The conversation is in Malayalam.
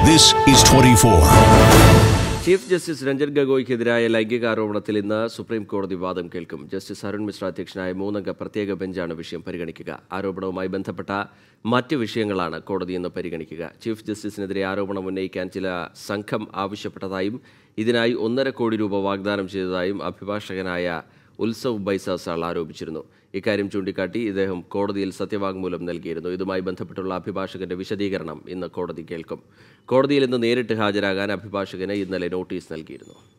This is 24. Chief justice Ranjan ഗഗോയ്ക്കെതിരായ ലൈംഗിക ആരോപണത്തിൽ ഇന്ന് സുപ്രീം കോടതി വാദം കേൾക്കും ജസ്റ്റിസ് അരുൺ മിശ്ര അധ്യക്ഷനായ മൂന്നംഗ പ്രത്യേക ബെഞ്ചാണ് വിഷയം പരിഗണിക്കുക ആരോപണവുമായി ബന്ധപ്പെട്ട മറ്റ് വിഷയങ്ങളാണ് കോടതി ഇന്ന് പരിഗണിക്കുക ചീഫ് ജസ്റ്റിസിനെതിരെ ആരോപണം ഉന്നയിക്കാൻ ചില സംഘം ആവശ്യപ്പെട്ടതായും ഇതിനായി ഒന്നര കോടി രൂപ വാഗ്ദാനം ചെയ്തതായും അഭിഭാഷകനായ ഉത്സവ് ബൈസാസാൾ ആരോപിച്ചിരുന്നു ഇക്കാര്യം ചൂണ്ടിക്കാട്ടി ഇദ്ദേഹം കോടതിയിൽ സത്യവാങ്മൂലം നൽകിയിരുന്നു ഇതുമായി ബന്ധപ്പെട്ടുള്ള അഭിഭാഷകന്റെ വിശദീകരണം ഇന്ന് കോടതി കേൾക്കും കോടതിയിൽ ഇന്ന് നേരിട്ട് ഹാജരാകാൻ അഭിഭാഷകന് ഇന്നലെ നോട്ടീസ് നൽകിയിരുന്നു